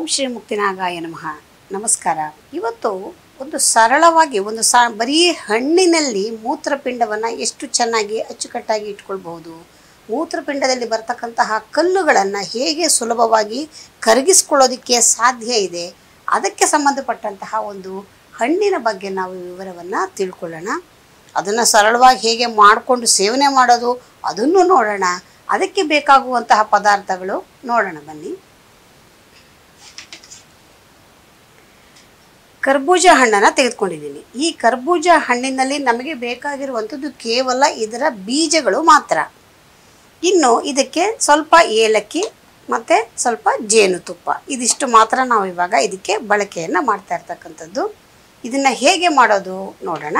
ಓಂ ಶ್ರೀ ಮುಕ್ತಿನಾಗಾಯ ನಮಃ ನಮಸ್ಕಾರ ಇವತ್ತು ಒಂದು ಸರಳವಾಗಿ ಒಂದು ಸಾ ಬರೀ ಹಣ್ಣಿನಲ್ಲಿ ಮೂತ್ರಪಿಂಡವನ್ನು ಎಷ್ಟು ಚೆನ್ನಾಗಿ ಅಚ್ಚುಕಟ್ಟಾಗಿ ಇಟ್ಕೊಳ್ಬಹುದು ಮೂತ್ರಪಿಂಡದಲ್ಲಿ ಬರ್ತಕ್ಕಂತಹ ಕಲ್ಲುಗಳನ್ನು ಹೇಗೆ ಸುಲಭವಾಗಿ ಕರಗಿಸ್ಕೊಳ್ಳೋದಕ್ಕೆ ಸಾಧ್ಯ ಇದೆ ಅದಕ್ಕೆ ಸಂಬಂಧಪಟ್ಟಂತಹ ಒಂದು ಹಣ್ಣಿನ ಬಗ್ಗೆ ನಾವು ವಿವರವನ್ನು ತಿಳ್ಕೊಳ್ಳೋಣ ಅದನ್ನು ಸರಳವಾಗಿ ಹೇಗೆ ಮಾಡಿಕೊಂಡು ಸೇವನೆ ಮಾಡೋದು ಅದನ್ನು ನೋಡೋಣ ಅದಕ್ಕೆ ಬೇಕಾಗುವಂತಹ ಪದಾರ್ಥಗಳು ನೋಡೋಣ ಬನ್ನಿ ಕರ್ಬೂಜ ಹಣ್ಣನ್ನು ತೆಗೆದುಕೊಂಡಿದ್ದೀನಿ ಈ ಕರ್ಬೂಜ ಹಣ್ಣಿನಲ್ಲಿ ನಮಗೆ ಬೇಕಾಗಿರುವಂಥದ್ದು ಕೇವಲ ಇದರ ಬೀಜಗಳು ಮಾತ್ರ ಇನ್ನು ಇದಕ್ಕೆ ಸ್ವಲ್ಪ ಏಲಕ್ಕಿ ಮತ್ತು ಸ್ವಲ್ಪ ಜೇನುತುಪ್ಪ ಇದಿಷ್ಟು ಮಾತ್ರ ನಾವು ಇವಾಗ ಇದಕ್ಕೆ ಬಳಕೆಯನ್ನು ಮಾಡ್ತಾ ಇರ್ತಕ್ಕಂಥದ್ದು ಇದನ್ನು ಹೇಗೆ ಮಾಡೋದು ನೋಡೋಣ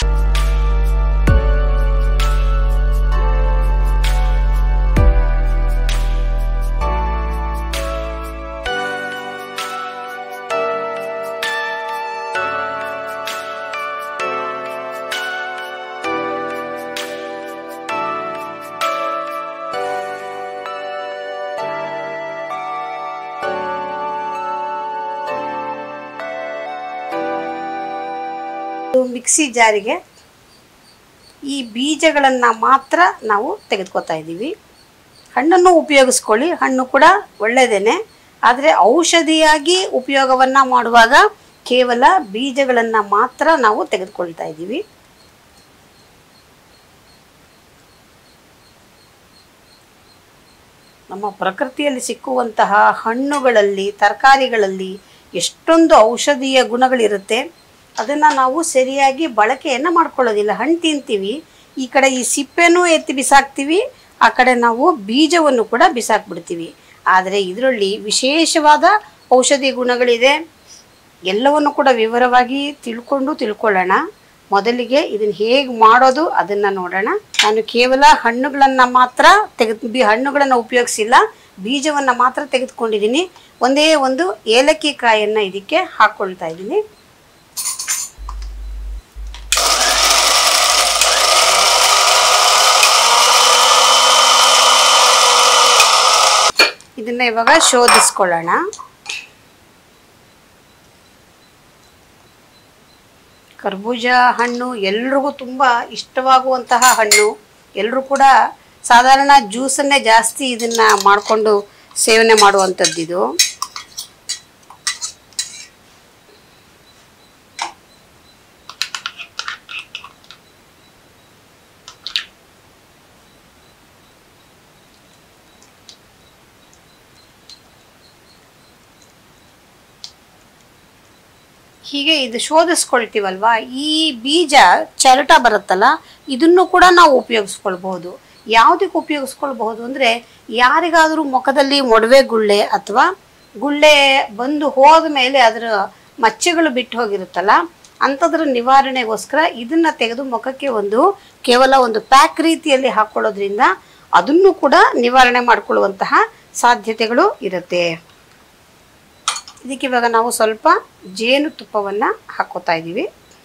ಇದು ಮಿಕ್ಸಿ ಜಾರಿಗೆ ಈ ಬೀಜಗಳನ್ನು ಮಾತ್ರ ನಾವು ತೆಗೆದುಕೊತಾ ಇದ್ದೀವಿ ಹಣ್ಣನ್ನು ಉಪಯೋಗಿಸ್ಕೊಳ್ಳಿ ಹಣ್ಣು ಕೂಡ ಒಳ್ಳೆಯದೇನೆ ಆದರೆ ಔಷಧಿಯಾಗಿ ಉಪಯೋಗವನ್ನು ಮಾಡುವಾಗ ಕೇವಲ ಬೀಜಗಳನ್ನು ಮಾತ್ರ ನಾವು ತೆಗೆದುಕೊಳ್ತಾ ಇದ್ದೀವಿ ನಮ್ಮ ಪ್ರಕೃತಿಯಲ್ಲಿ ಸಿಕ್ಕುವಂತಹ ಹಣ್ಣುಗಳಲ್ಲಿ ತರಕಾರಿಗಳಲ್ಲಿ ಎಷ್ಟೊಂದು ಔಷಧೀಯ ಗುಣಗಳಿರುತ್ತೆ ಅದನ್ನು ನಾವು ಸರಿಯಾಗಿ ಬಳಕೆಯನ್ನು ಮಾಡ್ಕೊಳ್ಳೋದಿಲ್ಲ ಹಣ್ಣು ತಿಂತೀವಿ ಈ ಕಡೆ ಈ ಸಿಪ್ಪೆನೂ ಎತ್ತಿ ಬಿಸಾಕ್ತೀವಿ ಆ ಕಡೆ ನಾವು ಬೀಜವನ್ನು ಕೂಡ ಬಿಸಾಕ್ಬಿಡ್ತೀವಿ ಆದರೆ ಇದರಲ್ಲಿ ವಿಶೇಷವಾದ ಔಷಧಿ ಗುಣಗಳಿದೆ ಎಲ್ಲವನ್ನು ಕೂಡ ವಿವರವಾಗಿ ತಿಳ್ಕೊಂಡು ತಿಳ್ಕೊಳ್ಳೋಣ ಮೊದಲಿಗೆ ಇದನ್ನು ಹೇಗೆ ಮಾಡೋದು ಅದನ್ನು ನೋಡೋಣ ನಾನು ಕೇವಲ ಹಣ್ಣುಗಳನ್ನು ಮಾತ್ರ ತೆಗೆದು ಬಿ ಹಣ್ಣುಗಳನ್ನು ಉಪಯೋಗಿಸಿಲ್ಲ ಬೀಜವನ್ನು ಮಾತ್ರ ತೆಗೆದುಕೊಂಡಿದ್ದೀನಿ ಒಂದೇ ಒಂದು ಏಲಕ್ಕಿ ಕಾಯನ್ನು ಇದಕ್ಕೆ ಹಾಕ್ಕೊಳ್ತಾ ಇದ್ದೀನಿ ಇದನ್ನ ಇವಾಗ ಶೋಧಿಸ್ಕೊಳ್ಳೋಣ ಕರ್ಬೂಜ ಹಣ್ಣು ಎಲ್ರಿಗೂ ತುಂಬ ಇಷ್ಟವಾಗುವಂತಹ ಹಣ್ಣು ಎಲ್ಲರೂ ಕೂಡ ಸಾಧಾರಣ ಜ್ಯೂಸನ್ನೇ ಜಾಸ್ತಿ ಇದನ್ನ ಮಾಡಿಕೊಂಡು ಸೇವನೆ ಮಾಡುವಂಥದ್ದಿದು ಹೀಗೆ ಇದು ಶೋಧಿಸ್ಕೊಳ್ತೀವಲ್ವಾ ಈ ಬೀಜ ಚರಟ ಬರುತ್ತಲ್ಲ ಇದನ್ನು ಕೂಡ ನಾವು ಉಪಯೋಗಿಸ್ಕೊಳ್ಬಹುದು ಯಾವುದಕ್ಕೆ ಉಪಯೋಗಿಸ್ಕೊಳ್ಬಹುದು ಅಂದರೆ ಯಾರಿಗಾದರೂ ಮುಖದಲ್ಲಿ ಮೊಡವೆ ಗುಳ್ಳೆ ಅಥವಾ ಗುಳ್ಳೆ ಬಂದು ಹೋದ ಮೇಲೆ ಅದರ ಮಚ್ಚೆಗಳು ಬಿಟ್ಟು ಹೋಗಿರುತ್ತಲ್ಲ ಅಂಥದ್ರ ನಿವಾರಣೆಗೋಸ್ಕರ ಇದನ್ನು ತೆಗೆದು ಮುಖಕ್ಕೆ ಒಂದು ಕೇವಲ ಒಂದು ಪ್ಯಾಕ್ ರೀತಿಯಲ್ಲಿ ಹಾಕ್ಕೊಳ್ಳೋದ್ರಿಂದ ಅದನ್ನು ಕೂಡ ನಿವಾರಣೆ ಮಾಡಿಕೊಳ್ಳುವಂತಹ ಸಾಧ್ಯತೆಗಳು ಇರುತ್ತೆ ಇದಕ್ಕೆ ಇವಾಗ ನಾವು ಸ್ವಲ್ಪ ಜೇನು ತುಪ್ಪವನ್ನು ಹಾಕೋತಾ ಇದ್ದೀವಿ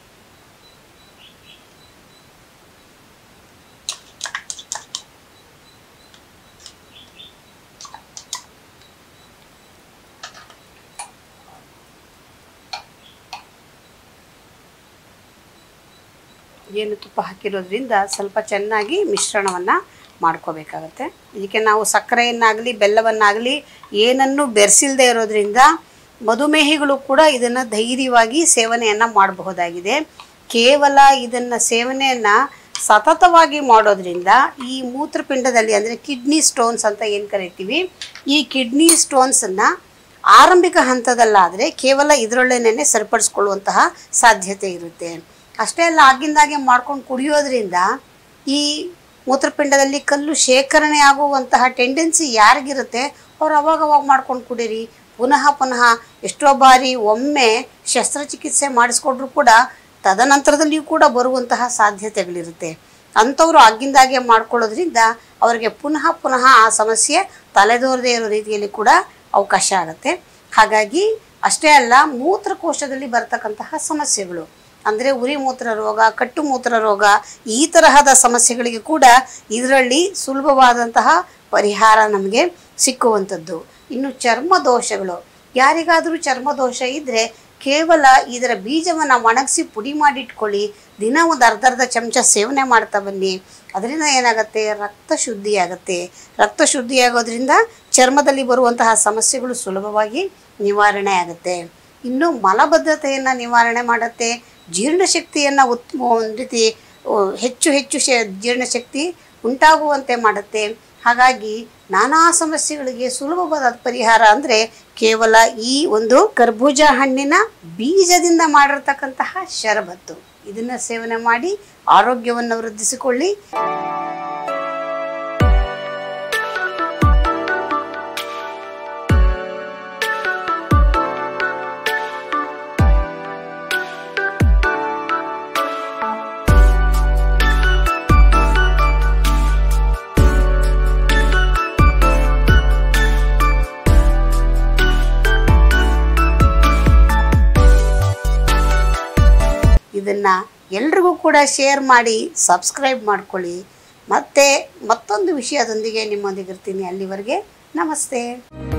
ಜೇನುತುಪ್ಪ ಹಾಕಿರೋದ್ರಿಂದ ಸ್ವಲ್ಪ ಚೆನ್ನಾಗಿ ಮಿಶ್ರಣವನ್ನು ಮಾಡ್ಕೋಬೇಕಾಗತ್ತೆ ಇದಕ್ಕೆ ನಾವು ಸಕ್ಕರೆಯನ್ನಾಗಲಿ ಬೆಲ್ಲವನ್ನಾಗಲಿ ಏನನ್ನು ಬೆರೆಸಿಲ್ಲದೆ ಇರೋದ್ರಿಂದ ಮಧುಮೇಹಿಗಳು ಕೂಡ ಇದನ್ನು ಧೈರ್ಯವಾಗಿ ಸೇವನೆಯನ್ನು ಮಾಡಬಹುದಾಗಿದೆ ಕೇವಲ ಇದನ್ನು ಸೇವನೆಯನ್ನು ಸತತವಾಗಿ ಮಾಡೋದ್ರಿಂದ ಈ ಮೂತ್ರಪಿಂಡದಲ್ಲಿ ಅಂದರೆ ಕಿಡ್ನಿ ಸ್ಟೋನ್ಸ್ ಅಂತ ಏನು ಕರಿತೀವಿ ಈ ಕಿಡ್ನಿ ಸ್ಟೋನ್ಸನ್ನು ಆರಂಭಿಕ ಹಂತದಲ್ಲಾದರೆ ಕೇವಲ ಇದರೊಳೇನೆ ಸರಿಪಡಿಸ್ಕೊಳ್ಳುವಂತಹ ಸಾಧ್ಯತೆ ಇರುತ್ತೆ ಅಷ್ಟೇ ಅಲ್ಲ ಆಗಿಂದಾಗೆ ಮಾಡ್ಕೊಂಡು ಕುಡಿಯೋದ್ರಿಂದ ಈ ಮೂತ್ರಪಿಂಡದಲ್ಲಿ ಕಲ್ಲು ಶೇಖರಣೆ ಆಗುವಂತಹ ಟೆಂಡೆನ್ಸಿ ಯಾರಿಗಿರುತ್ತೆ ಅವ್ರು ಅವಾಗ ಅವಾಗ ಮಾಡ್ಕೊಂಡು ಕುಡೀರಿ ಪುನಃ ಪುನಃ ಎಷ್ಟೋ ಬಾರಿ ಒಮ್ಮೆ ಶಸ್ತ್ರಚಿಕಿತ್ಸೆ ಮಾಡಿಸ್ಕೊಂಡ್ರು ಕೂಡ ತದನಂತರದಲ್ಲಿಯೂ ಕೂಡ ಬರುವಂತಹ ಸಾಧ್ಯತೆಗಳಿರುತ್ತೆ ಅಂಥವ್ರು ಆಗಿಂದಾಗೆ ಮಾಡ್ಕೊಳ್ಳೋದ್ರಿಂದ ಅವರಿಗೆ ಪುನಃ ಪುನಃ ಆ ಸಮಸ್ಯೆ ತಲೆದೋರದೇ ಇರೋ ರೀತಿಯಲ್ಲಿ ಕೂಡ ಅವಕಾಶ ಆಗುತ್ತೆ ಹಾಗಾಗಿ ಅಷ್ಟೇ ಅಲ್ಲ ಮೂತ್ರಕೋಶದಲ್ಲಿ ಬರ್ತಕ್ಕಂತಹ ಸಮಸ್ಯೆಗಳು ಅಂದರೆ ಉರಿ ಮೂತ್ರ ರೋಗ ಕಟ್ಟು ಮೂತ್ರ ರೋಗ ಈ ತರಹದ ಸಮಸ್ಯೆಗಳಿಗೆ ಕೂಡ ಇದರಲ್ಲಿ ಸುಲಭವಾದಂತಹ ಪರಿಹಾರ ನಮಗೆ ಸಿಕ್ಕುವಂಥದ್ದು ಇನ್ನು ಚರ್ಮ ದೋಷಗಳು ಯಾರಿಗಾದರೂ ಚರ್ಮದೋಷ ಇದ್ದರೆ ಕೇವಲ ಇದರ ಬೀಜವನ್ನು ಒಣಗಿಸಿ ಪುಡಿ ಮಾಡಿಟ್ಕೊಳ್ಳಿ ದಿನ ಒಂದು ಅರ್ಧ ಅರ್ಧ ಚಮಚ ಸೇವನೆ ಮಾಡ್ತಾ ಬನ್ನಿ ಅದರಿಂದ ಏನಾಗುತ್ತೆ ರಕ್ತ ಶುದ್ಧಿಯಾಗುತ್ತೆ ರಕ್ತ ಶುದ್ಧಿಯಾಗೋದ್ರಿಂದ ಚರ್ಮದಲ್ಲಿ ಬರುವಂತಹ ಸಮಸ್ಯೆಗಳು ಸುಲಭವಾಗಿ ನಿವಾರಣೆ ಆಗುತ್ತೆ ಇನ್ನು ಮಲಬದ್ಧತೆಯನ್ನು ನಿವಾರಣೆ ಮಾಡುತ್ತೆ ಜೀರ್ಣಶಕ್ತಿಯನ್ನು ಉತ್ತಮ ಒಂದು ರೀತಿ ಓ, ಹೆಚ್ಚು ಹೆಚ್ಚು ಶ ಜೀರ್ಣಶಕ್ತಿ ಉಂಟಾಗುವಂತೆ ಮಾಡುತ್ತೆ ಹಾಗಾಗಿ ನಾನಾ ಸಮಸ್ಯೆಗಳಿಗೆ ಸುಲಭವಾದ ಪರಿಹಾರ ಅಂದರೆ ಕೇವಲ ಈ ಒಂದು ಕರ್ಬೂಜ ಹಣ್ಣಿನ ಬೀಜದಿಂದ ಮಾಡಿರ್ತಕ್ಕಂತಹ ಶರಬತ್ತು ಇದನ್ನು ಸೇವನೆ ಮಾಡಿ ಆರೋಗ್ಯವನ್ನು ವೃದ್ಧಿಸಿಕೊಳ್ಳಿ ಇದನ್ನು ಎಲ್ರಿಗೂ ಕೂಡ ಶೇರ್ ಮಾಡಿ ಸಬ್ಸ್ಕ್ರೈಬ್ ಮಾಡ್ಕೊಳ್ಳಿ ಮತ್ತೆ ಮತ್ತೊಂದು ವಿಷಯದೊಂದಿಗೆ ನಿಮ್ಮೊಂದಿಗೆ ಇರ್ತೀನಿ ಅಲ್ಲಿವರೆಗೆ ನಮಸ್ತೆ